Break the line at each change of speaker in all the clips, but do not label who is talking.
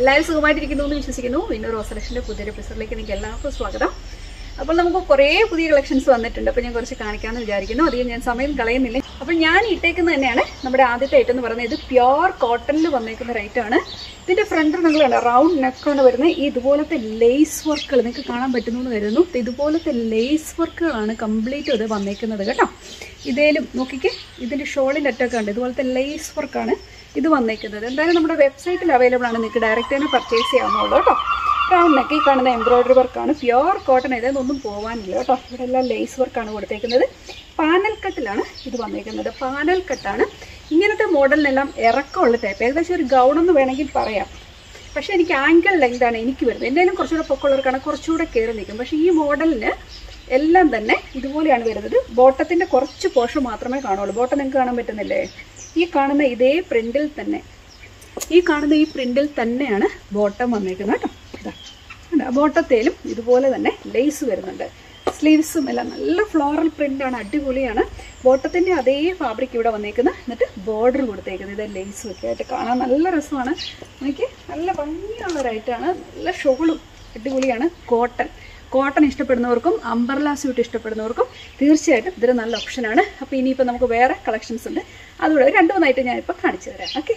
എല്ലാവരും സുഖമായിട്ടിരിക്കുന്നു എന്ന് വിശ്വസിക്കുന്നു വിന്നർ റോസലക്ഷൻ്റെ പുതിയൊരു എപ്പിസോഡിലേക്ക് എനിക്ക് എല്ലാവർക്കും സ്വാഗതം അപ്പോൾ നമുക്ക് കുറേ പുതിയ കളക്ഷൻസ് വന്നിട്ടുണ്ട് അപ്പോൾ ഞാൻ കുറച്ച് കാണിക്കാമെന്ന് വിചാരിക്കുന്നു അധികം ഞാൻ സമയം കളയുന്നില്ല അപ്പോൾ ഞാൻ ഇട്ടേക്കുന്നത് തന്നെയാണ് നമ്മുടെ ആദ്യത്തെ ഐറ്റം എന്ന് പറയുന്നത് ഇത് പ്യോർ കോട്ടണിൽ വന്നേക്കുന്ന റേറ്റ് ആണ് ഇതിൻ്റെ ഫ്രണ്ട് നിങ്ങൾ കണ്ടോ റൗണ്ട് നെക്കാണ് വരുന്നത് ഈ ഇതുപോലത്തെ ലേസ് വർക്കുകൾ നിങ്ങൾക്ക് കാണാൻ പറ്റുന്നു എന്ന് കരുതുന്നു ഇതുപോലത്തെ ലേസ് വർക്കുകളാണ് കംപ്ലീറ്റ് ഇത് വന്നേക്കുന്നത് കേട്ടോ ഇതേലും നോക്കിക്കേ ഇതിൻ്റെ ഷോളിൻ്റെ അറ്റൊക്കെ ഉണ്ട് ഇതുപോലത്തെ ലേസ് വർക്കാണ് ഇത് വന്നേക്കുന്നത് എന്തായാലും നമ്മുടെ വെബ്സൈറ്റിൽ അവൈലബിൾ ആണ് നിങ്ങൾക്ക് ഡയറക്റ്റ് തന്നെ പർച്ചേസ് ചെയ്യാവുന്നുള്ളൂ കേട്ടോ റൗണ്ട് നെക്ക് ഈ കാണുന്ന എംബ്രോയിഡറി വർക്കാണ് പ്യുവർ കോട്ടൺ ഇതൊന്നും പോകാനില്ല കേട്ടോ ഇവിടെ എല്ലാം ലേസ് വർക്കാണ് കൊടുത്തേക്കുന്നത് പാനൽ കട്ടിലാണ് ഇത് വന്നേക്കുന്നത് പാനൽ കട്ടാണ് ഇങ്ങനത്തെ മോഡലിനെല്ലാം ഇറക്കമുള്ള ടൈപ്പ് ഏകദേശം ഒരു ഗൗൺ എന്ന് വേണമെങ്കിൽ പറയാം പക്ഷേ എനിക്ക് ആംഗിൾ ലെങ്ത് ആണ് എനിക്ക് വരുന്നത് എന്തെങ്കിലും കുറച്ചുകൂടെ പൊക്കമുള്ളവർക്കാണ് കുറച്ചുകൂടെ കയറി നിൽക്കും പക്ഷേ ഈ മോഡലിന് എല്ലാം തന്നെ ഇതുപോലെയാണ് വരുന്നത് ബോട്ടത്തിൻ്റെ കുറച്ച് പോർഷൻ മാത്രമേ കാണുള്ളൂ ബോട്ടം നിങ്ങൾക്ക് കാണാൻ പറ്റുന്നില്ലേ ഈ കാണുന്ന ഇതേ പ്രിന്റിൽ തന്നെ ഈ കാണുന്ന ഈ പ്രിന്റിൽ തന്നെയാണ് ബോട്ടം വന്നേക്കുന്നത് കേട്ടോ ഇതാ ഉണ്ട്. ബോട്ടത്തേലും ഇതുപോലെ തന്നെ ലേസ് വരുന്നുണ്ട് സ്ലീവ്സും എല്ലാം നല്ല ഫ്ലോറൽ പ്രിൻ്റാണ് അടിപൊളിയാണ് ബോട്ടത്തിൻ്റെ അതേ ഫാബ്രിക് ഇവിടെ വന്നേക്കുന്നത് എന്നിട്ട് ബോർഡർ കൊടുത്തേക്കുന്നത് ഇത് ലേസും ഒക്കെ ആയിട്ട് കാണാൻ നല്ല രസമാണ് എനിക്ക് നല്ല ഭംഗിയുള്ള ഒരു ഐറ്റാണ് നല്ല ഷോളും അടിപൊളിയാണ് കോട്ടൺ കോട്ടൺ ഇഷ്ടപ്പെടുന്നവർക്കും അംബർല സ്യൂട്ട് ഇഷ്ടപ്പെടുന്നവർക്കും തീർച്ചയായിട്ടും ഇതൊരു നല്ല ഓപ്ഷനാണ് അപ്പോൾ ഇനിയിപ്പോൾ നമുക്ക് വേറെ കളക്ഷൻസ് ഉണ്ട് അതുകൂടെ ഒരു രണ്ട് മൂന്നായിട്ട് ഞാനിപ്പോൾ കാണിച്ചു തരാം ഓക്കെ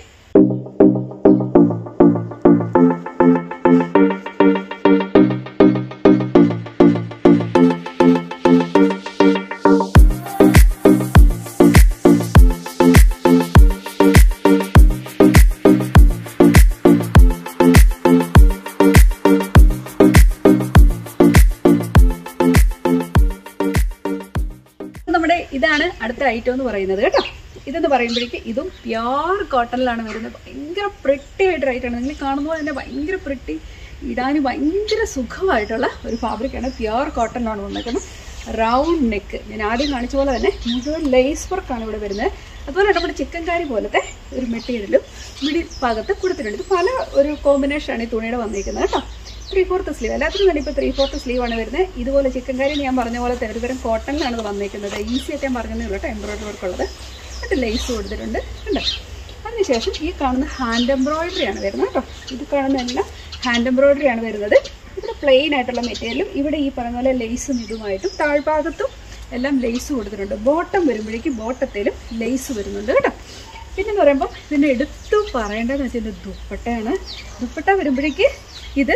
നമ്മുടെ ഇതാണ് അടുത്ത ഐറ്റം എന്ന് പറയുന്നത് കേട്ടോ ഇതെന്ന് പറയുമ്പോഴേക്ക് ഇതും പ്യോർ കോട്ടണിലാണ് വരുന്നത് ഭയങ്കര പ്രിട്ടി ആയിട്ട് ഐറ്റാണ് നിങ്ങൾ കാണുമ്പോൾ തന്നെ ഭയങ്കര പ്രിട്ടി ഇടാൻ ഭയങ്കര സുഖമായിട്ടുള്ള ഒരു ഫാബ്രിക്കാണ് പ്യോർ കോട്ടണിലാണ് വന്നേക്കുന്നത് റൗണ്ട് നെക്ക് ഞാൻ ആദ്യം കാണിച്ച പോലെ തന്നെ മുഴുവൻ ലേസ് വർക്കാണ് ഇവിടെ വരുന്നത് അതുപോലെ നമ്മുടെ ചിക്കൻ കാരി പോലത്തെ ഒരു മെറ്റീരിയലും മിഡിൽ ഭാഗത്ത് കൊടുത്തിട്ടുണ്ട് ഇത് പല ഒരു കോമ്പിനേഷനാണ് ഈ തുണിയുടെ വന്നിരിക്കുന്നത് കേട്ടോ ത്രീ ഫോർത്ത് സ്ലീവ് എല്ലാത്തിനും തന്നെ ഇപ്പോൾ ത്രീ ഫോർത്ത് സ്ലീവ് ആണ് വരുന്നത് ഇതുപോലെ ചിക്കൻ കറി ഞാൻ പറഞ്ഞ പോലെ തന്നെ ഒരുതരം കോട്ടണിലാണ് ഇത് വന്നിരിക്കുന്നത് ഈസി ആയിട്ട് ഞാൻ പറഞ്ഞതേ ഉള്ളൂ കേട്ടോ എംബ്രോയിഡറി വർക്ക് ഉള്ളത് എന്നിട്ട് ലേസ് കൊടുത്തിട്ടുണ്ട് ഉണ്ട് അതിനുശേഷം ഈ കാണുന്ന ഹാൻഡ് എംബ്രോയിഡറി ആണ് വരുന്നത് കേട്ടോ ഇത് കാണുന്ന എല്ലാം ഹാൻഡ് എംബ്രോയിഡറി ആണ് വരുന്നത് ഇവിടെ പ്ലെയിൻ ആയിട്ടുള്ള മെറ്റീരിയലും ഇവിടെ ഈ പറഞ്ഞ പോലെ ലേസും ഇതുമായിട്ടും താഴ്ഭാഗത്തും എല്ലാം ലേസ് കൊടുത്തിട്ടുണ്ട് ബോട്ടം വരുമ്പോഴേക്കും ബോട്ടത്തിലും ലേസ് വരുന്നുണ്ട് കേട്ടോ പിന്നെന്ന് പറയുമ്പോൾ ഇതിൻ്റെ എടുത്തു പറയേണ്ടതെന്ന് വെച്ചാൽ ഇതിൻ്റെ ദുപ്പട്ടയാണ് ദുപ്പട്ട വരുമ്പോഴേക്ക് ഇത്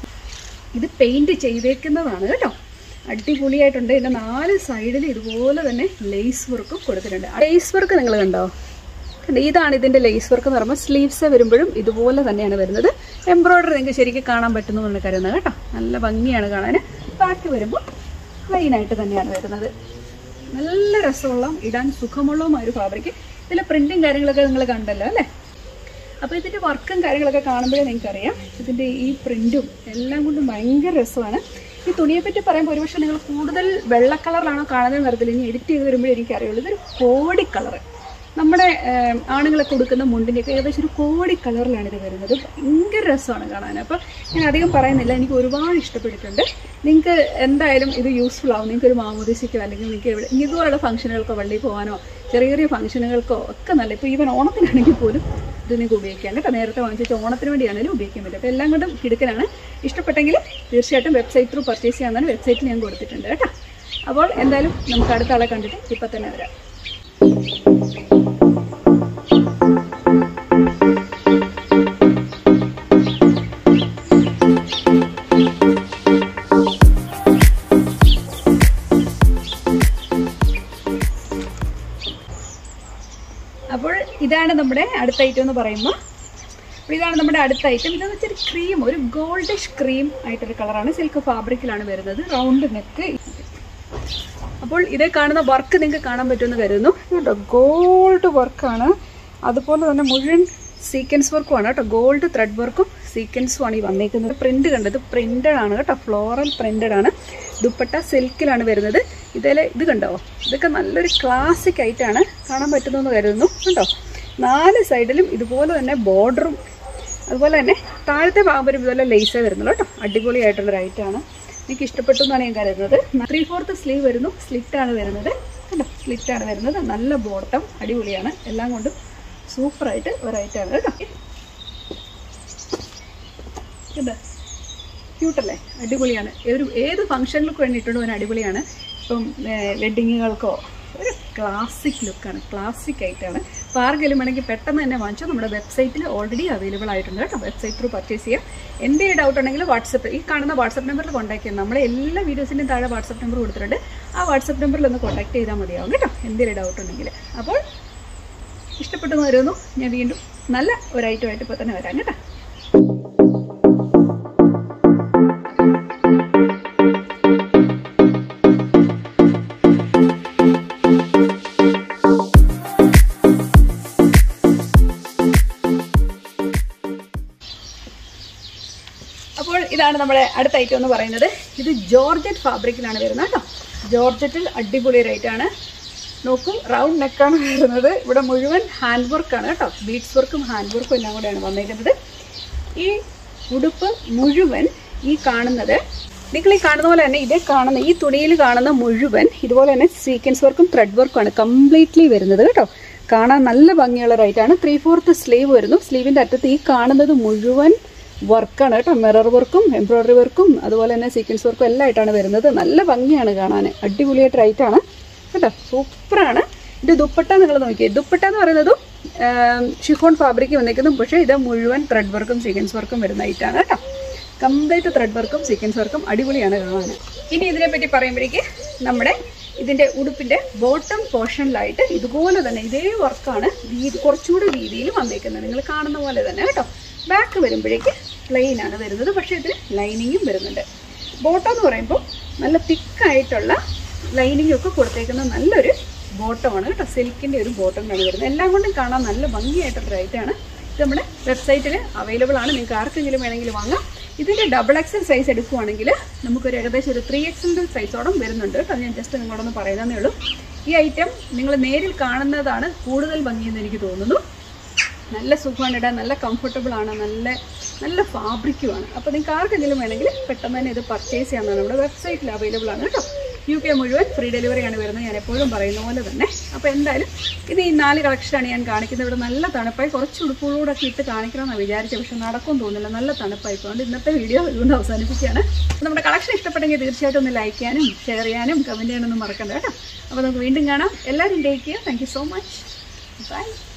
ഇത് പെയിന്റ് ചെയ്തേക്കുന്നതാണ് കേട്ടോ അടിപൊളിയായിട്ടുണ്ട് ഇതിൻ്റെ നാല് സൈഡിൽ ഇതുപോലെ തന്നെ ലേസ് വർക്കും കൊടുത്തിട്ടുണ്ട് ലേസ് വർക്ക് നിങ്ങൾ കണ്ടോ കണ്ടോ? ഇതാണ് ഇതിൻ്റെ ലേസ് വർക്ക് എന്ന് പറയുമ്പോൾ സ്ലീവ്സ് വരുമ്പോഴും ഇതുപോലെ തന്നെയാണ് വരുന്നത് എംബ്രോയിഡറി നിങ്ങൾക്ക് ശരിക്കും കാണാൻ പറ്റുന്നു എന്ന് കരുതുന്നത് കേട്ടോ നല്ല ഭംഗിയാണ് കാണാൻ ബാക്കി വരുമ്പോൾ പ്ലെയിൻ ആയിട്ട് തന്നെയാണ് വരുന്നത് നല്ല രസമുള്ള ഇടാൻ സുഖമുള്ളതുമായ ഒരു ഫാബ്രിക് ഇതിലെ പ്രിന്റും കാര്യങ്ങളൊക്കെ നിങ്ങൾ കണ്ടല്ലോ അല്ലേ അപ്പോൾ ഇതിൻ്റെ വർക്കും കാര്യങ്ങളൊക്കെ കാണുമ്പോഴേ നിങ്ങൾക്കറിയാം ഇതിൻ്റെ ഈ പ്രിൻറ്റും എല്ലാം കൊണ്ടും ഭയങ്കര രസമാണ് ഈ തുണിയെ പറ്റി പറയുമ്പോൾ ഒരുപക്ഷെ നിങ്ങൾ കൂടുതൽ വെള്ള കളറിലാണോ കാണുന്നത് നിറത്തിൽ ഇനി എഡിറ്റ് ചെയ്ത് വരുമ്പോഴേ എനിക്കറിയുള്ളൂ ഇതൊരു കോടി കളറ് നമ്മുടെ ഏം, ആണുങ്ങളൊക്കെ കൊടുക്കുന്ന മുണ്ടിൻ്റെയൊക്കെ ഏകദേശം ഒരു കോടി കളറിലാണ് ഇത് വരുന്നത് ഭയങ്കര രസമാണ് കാണാൻ അപ്പോൾ ഞാൻ അധികം പറയുന്നില്ല എനിക്ക് ഒരുപാട് ഇഷ്ടപ്പെട്ടിട്ടുണ്ട് നിങ്ങൾക്ക് എന്തായാലും ഇത് യൂസ്ഫുൾ ആവും നിങ്ങൾക്ക് ഒരു മാമോദിസിക്കോ അല്ലെങ്കിൽ നിങ്ങൾക്ക് എവിടെ ഇതുപോലുള്ള ഫംഗ്ഷനുകൾക്കോ വള്ളിയിൽ പോകാനോ ചെറിയ ചെറിയ ഫംഗ്ഷനുകൾക്കോ ഒക്കെ നല്ല ഇപ്പോൾ ഈവൻ ഓണത്തിനാണെങ്കിൽ പോലും ഇത് നിങ്ങൾക്ക് ഉപയോഗിക്കാം കേട്ടോ നേരത്തെ വാങ്ങിച്ച ഓണത്തിന് വേണ്ടിയാണെങ്കിലും ഉപയോഗിക്കാൻ പറ്റും അപ്പോൾ എല്ലാം കൊണ്ടും കിടക്കനാണ് ഇഷ്ടപ്പെട്ടെങ്കിൽ തീർച്ചയായിട്ടും വെബ്സൈറ്റ് ത്രൂ പർച്ചേസ് ചെയ്യാമെന്നാണ് വെബ്സൈറ്റിൽ ഞാൻ കൊടുത്തിട്ടുണ്ട് കേട്ടോ അപ്പോൾ എന്തായാലും നമുക്ക് അടുത്ത ആളെ കണ്ടിട്ട് ഇപ്പം തന്നെ വരാം അപ്പോൾ ഇതാണ് നമ്മുടെ അടുത്ത ഐറ്റം എന്ന് പറയുമ്പോൾ അപ്പോൾ ഇതാണ് നമ്മുടെ അടുത്ത ഐറ്റം ഇതെന്ന് വെച്ചാൽ ക്രീം ഒരു ഗോൾഡിഷ് ക്രീം ആയിട്ടൊരു കളറാണ് സിൽക്ക് ഫാബ്രിക്കിലാണ് വരുന്നത് റൗണ്ട് നെക്ക് അപ്പോൾ ഇതേ കാണുന്ന വർക്ക് നിങ്ങൾക്ക് കാണാൻ പറ്റുമെന്ന് കരുതുന്നു കേട്ടോ ഗോൾഡ് വർക്കാണ് അതുപോലെ തന്നെ മുഴുവൻ സീക്വൻസ് വർക്കുമാണ് കേട്ടോ ഗോൾഡ് ത്രെഡ് വർക്കും സീക്വൻസും ആണ് ഈ വന്നേക്കുന്നത് പ്രിന്റ് കണ്ടത് പ്രിന്റഡ് ആണ് കേട്ടോ ഫ്ലോറൽ പ്രിന്റഡ് ആണ് ദുപ്പട്ട സിൽക്കിലാണ് വരുന്നത് ഇതിൽ ഇത് കണ്ടോ ഇതൊക്കെ നല്ലൊരു ക്ലാസിക് ആയിട്ടാണ് കാണാൻ പറ്റുന്നു കരുതുന്നു കണ്ടോ നാല് സൈഡിലും ഇതുപോലെ തന്നെ ബോർഡറും അതുപോലെ തന്നെ താഴത്തെ ഭാഗം വരും ഇതുപോലെ ലേസേ വരുന്നുള്ളൂ കേട്ടോ അടിപൊളിയായിട്ടുള്ളൊരു ഐറ്റമാണ് എനിക്ക് ഇഷ്ടപ്പെട്ടു എന്നാണ് ഞാൻ കരുതുന്നത് ത്രീ ഫോർത്ത് സ്ലീവ് വരുന്നു സ്ലിറ്റ് ആണ് വരുന്നത് കണ്ടോ സ്ലിറ്റ് ആണ് വരുന്നത് നല്ല ബോട്ടം അടിപൊളിയാണ് എല്ലാം കൊണ്ടും സൂപ്പറായിട്ട് ഒരു ഐറ്റമാണ് കേട്ടോ ഇത് ക്യൂട്ടല്ലേ അടിപൊളിയാണ് ഒരു ഏത് ഫംഗ്ഷനിലേക്ക് വേണ്ടിയിട്ടുള്ള ഒരു അടിപൊളിയാണ് ഇപ്പം വെഡ്ഡിങ്ങുകൾക്കോ ഒരു ക്ലാസിക് ലുക്കാണ് ക്ലാസിക് ആയിട്ടാണ് അപ്പോൾ ആർക്കെങ്കിലും വേണമെങ്കിൽ പെട്ടെന്ന് തന്നെ വാങ്ങിച്ചോ നമ്മുടെ വെബ്സൈറ്റിൽ ഓൾറെഡി അവൈലബിൾ ആയിട്ടുണ്ട് കേട്ടോ വെബ്സൈറ്റ് ത്രൂ പർച്ചേസ് ചെയ്യാം എൻ്റെ ഡൗട്ട് ഉണ്ടെങ്കിൽ വാട്സപ്പ് ഈ കാണുന്ന വാട്സപ്പ് നമ്പറിൽ കോൺടാക്ട് ചെയ്യാം നമ്മളെ എല്ലാ വീഡിയോസിൻ്റെയും താഴെ വാട്സപ്പ് നമ്പർ കൊടുത്തിട്ടുണ്ട് ആ വാട്സപ്പ് നമ്പറിൽ ഒന്ന് കോൺടാക്ട് ചെയ്താൽ മതിയാവും കേട്ടോ എന്തെങ്കിലും ഡൗട്ട് ഉണ്ടെങ്കിൽ അപ്പോൾ ഇഷ്ടപ്പെട്ടു വരുന്നു ഞാൻ വീണ്ടും നല്ല ഒരു ഐറ്റമായിട്ട് ഇപ്പോൾ തന്നെ വരാം കേട്ടോ അപ്പോൾ ഇതാണ് നമ്മുടെ അടുത്ത ഐറ്റം എന്ന് പറയുന്നത് ഇത് ജോർജറ്റ് ഫാബ്രിക്കിലാണ് വരുന്നത് കേട്ടോ ജോർജറ്റിൽ അടിപൊളി റേറ്റ് ആണ് നോക്കൂ റൗണ്ട് നെക്കാണ് വരുന്നത് ഇവിടെ മുഴുവൻ ഹാൻഡ് വർക്കാണ് കേട്ടോ ബീഡ്സ് വർക്കും ഹാൻഡ് വർക്കും എല്ലാം കൂടെയാണ് വന്നേക്കുന്നത് ഈ ഉടുപ്പ് മുഴുവൻ ഈ കാണുന്നത് നിങ്ങൾ ഈ കാണുന്ന പോലെ തന്നെ ഇതേ കാണുന്ന ഈ തുണിയിൽ കാണുന്ന മുഴുവൻ ഇതുപോലെ തന്നെ സീക്വൻസ് വർക്കും ത്രെഡ് വർക്കുമാണ് കംപ്ലീറ്റ്ലി വരുന്നത് കേട്ടോ കാണാൻ നല്ല ഭംഗിയുള്ള റൈറ്റാണ് ത്രീ ഫോർത്ത് സ്ലീവ് വരുന്നു സ്ലീവിൻ്റെ അറ്റത്ത് ഈ കാണുന്നത് മുഴുവൻ വർക്കാണ് കേട്ടോ മിറർ വർക്കും എംബ്രോയ്ഡറി വർക്കും അതുപോലെ തന്നെ സീക്വൻസ് വർക്കും എല്ലാം ആയിട്ടാണ് വരുന്നത് നല്ല ഭംഗിയാണ് കാണാൻ അടിപൊളിയായിട്ട് റൈറ്റാണ് കേട്ടോ സൂപ്പറാണ് ഇത് ദുപ്പട്ട നിങ്ങൾ നോക്കിയേ ദുപ്പട്ട എന്ന് പറയുന്നതും ഷിഫോൺ ഫാബ്രിക് വന്നേക്കുന്നതും പക്ഷേ ഇത് മുഴുവൻ ത്രെഡ് വർക്കും സീക്വൻസ് വർക്കും വരുന്ന ഐറ്റാണ് കേട്ടോ കംപ്ലീറ്റ് ത്രെഡ് വർക്കും സീക്വൻസ് വർക്കും അടിപൊളിയാണ് കാണാൻ ഇനി ഇതിനെപ്പറ്റി പറയുമ്പോഴേക്ക് നമ്മുടെ ഇതിൻ്റെ ഉടുപ്പിൻ്റെ ബോട്ടം പോർഷനിലായിട്ട് ഇതുപോലെ തന്നെ ഇതേ വർക്കാണ് വീതി കുറച്ചുകൂടി വീതിയിൽ വന്നേക്കുന്നത് നിങ്ങൾ കാണുന്ന പോലെ തന്നെ കേട്ടോ ബാക്ക് വരുമ്പോഴേക്ക് പ്ലെയിൻ ആണ് വരുന്നത് പക്ഷേ ഇതിന് ലൈനിങ്ങും വരുന്നുണ്ട് ബോട്ടം എന്ന് പറയുമ്പോൾ നല്ല തിക്കായിട്ടുള്ള ലൈനിങ് ഒക്കെ കൊടുത്തേക്കുന്ന നല്ലൊരു ബോട്ടമാണ് കേട്ടോ സിൽക്കിൻ്റെ ഒരു ബോട്ടമാണ് വരുന്നത് എല്ലാം കൊണ്ടും കാണാൻ നല്ല ഭംഗിയായിട്ടുള്ള റൈറ്റാണ് ഇത് നമ്മുടെ വെബ്സൈറ്റിൽ അവൈലബിൾ ആണ് നിങ്ങൾക്ക് ആർക്കെങ്കിലും വേണമെങ്കിൽ വാങ്ങാം ഇതിൻ്റെ ഡബിൾ എക്സൽ സൈസ് എടുക്കുവാണെങ്കിൽ നമുക്കൊരു ഏകദേശം ഒരു ത്രീ എക്സലിൻ്റെ സൈസോളം വരുന്നുണ്ട് കേട്ടോ ഞാൻ ജസ്റ്റ് നിങ്ങളോടൊന്ന് പറയുന്നതേ ഉള്ളൂ ഈ ഐറ്റം നിങ്ങൾ നേരിൽ കാണുന്നതാണ് കൂടുതൽ ഭംഗിയെന്ന് എനിക്ക് തോന്നുന്നു നല്ല സുഖമാണ് ഇടാൻ നല്ല കംഫർട്ടബിൾ ആണ് നല്ല നല്ല ഫാബ്രിക്കുമാണ് അപ്പോൾ നിങ്ങൾക്ക് ആർക്കെങ്കിലും വേണമെങ്കിൽ പെട്ടെന്ന് തന്നെ ഇത് പർച്ചേസ് ചെയ്യാവുന്നതാണ് നമ്മുടെ വെബ്സൈറ്റിൽ അവൈലബിൾ ആണ് കേട്ടോ യു കെ മുഴുവൻ ഫ്രീ ഡെലിവറിയാണ് വരുന്നത് ഞാൻ എപ്പോഴും പറയുന്ന പോലെ തന്നെ അപ്പോൾ എന്തായാലും ഇത് ഈ നാല് കളക്ഷനാണ് ഞാൻ കാണിക്കുന്നത് ഇവിടെ നല്ല തണുപ്പായി കുറച്ച് ഉടുപ്പുകളൂടൊക്കെ ഇട്ട് കാണിക്കണമെന്നാണ് വിചാരിച്ചത് പക്ഷെ നടക്കും തോന്നില്ല നല്ല തണുപ്പായി അതുകൊണ്ട് ഇന്നത്തെ വീഡിയോ ഇതുകൊണ്ട് അവസാനിപ്പിക്കുകയാണ് അപ്പോൾ നമ്മുടെ കളക്ഷൻ ഇഷ്ടപ്പെട്ടെങ്കിൽ തീർച്ചയായിട്ടും ഒന്ന് ലൈക്ക് ചെയ്യാനും ഷെയർ ചെയ്യാനും കമൻറ്റ് ചെയ്യാനൊന്നും മറക്കണ്ട കേട്ടോ അപ്പോൾ നമുക്ക് വീണ്ടും കാണാം എല്ലാവരും ടേക്ക് ചെയ്യുക thank you so much by